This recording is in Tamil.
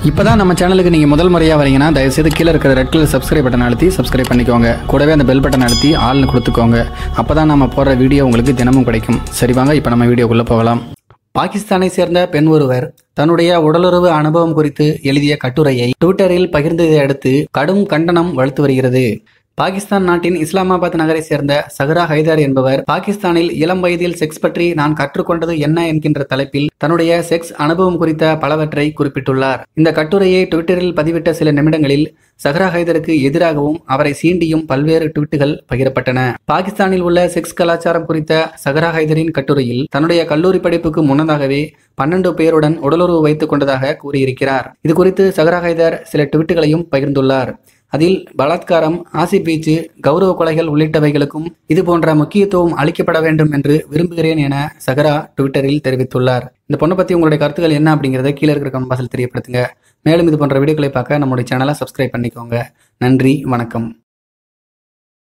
இப்பதான் நம்ம சேனலுக்கு நீங்க முதல் முறையா வரீங்கன்னா தயவுசெய்து கீழே இருக்கிற ரெட் கலர் சப்ஸ்கிரைப் பட்டன் அழுத்தி சப்ஸ்கிரைப் பண்ணிக்கோங்க கூடவே அந்த பெல் பட்டன் அழுத்தி ஆள்னு கொடுத்துக்கோங்க அப்பதான் நம்ம போடுற வீடியோ உங்களுக்கு தினமும் கிடைக்கும் சரி வாங்க இப்போ நம்ம வீடியோக்குள்ள போகலாம் பாகிஸ்தானை சேர்ந்த பெண் ஒருவர் தன்னுடைய உடலுறவு அனுபவம் குறித்து எழுதிய கட்டுரையை ட்விட்டரில் பகிர்ந்ததை அடுத்து கடும் கண்டனம் வலுத்து வருகிறது பாகிஸ்தான் நாட்டின் இஸ்லாமாபாத் நகரை சேர்ந்த சஹரா ஹைதர் என்பவர் பாகிஸ்தானில் இளம் வயதில் செக்ஸ் பற்றி நான் கற்றுக்கொண்டது என்ன என்கின்ற தலைப்பில் தன்னுடைய செக்ஸ் அனுபவம் குறித்த பலவற்றை குறிப்பிட்டுள்ளார் இந்த கட்டுரையை ட்விட்டரில் பதிவிட்ட சில நிமிடங்களில் சஹரா ஹைதருக்கு எதிராகவும் அவரை சீண்டியும் பல்வேறு ட்வீட்டுகள் பகிரப்பட்டன பாகிஸ்தானில் உள்ள செக்ஸ் கலாச்சாரம் குறித்த சஹரா ஹைதரின் கட்டுரையில் தன்னுடைய கல்லூரி படிப்புக்கு முன்னதாகவே பன்னெண்டு பேருடன் உடலுறவு வைத்துக் கொண்டதாக கூறியிருக்கிறார் இது குறித்து சஹரா ஹைதர் சில ட்வீட்டுகளையும் பகிர்ந்துள்ளார் அதில் பலாத்காரம் ஆசி பேச்சு கௌரவ கொலைகள் உள்ளிட்டவைகளுக்கும் இது போன்ற முக்கியத்துவம் அளிக்கப்பட வேண்டும் என்று விரும்புகிறேன் என சகரா ட்விட்டரில் தெரிவித்துள்ளார் இந்த பொண்ணை பற்றி உங்களுடைய கருத்துக்கள் என்ன அப்படிங்கிறத கீழே இருக்கிற கம்பாசில் தெரியப்படுத்துங்க மேலும் இது போன்ற வீடியோக்களை பார்க்க நம்முடைய சேனலை சப்ஸ்கிரைப் பண்ணிக்கோங்க நன்றி வணக்கம்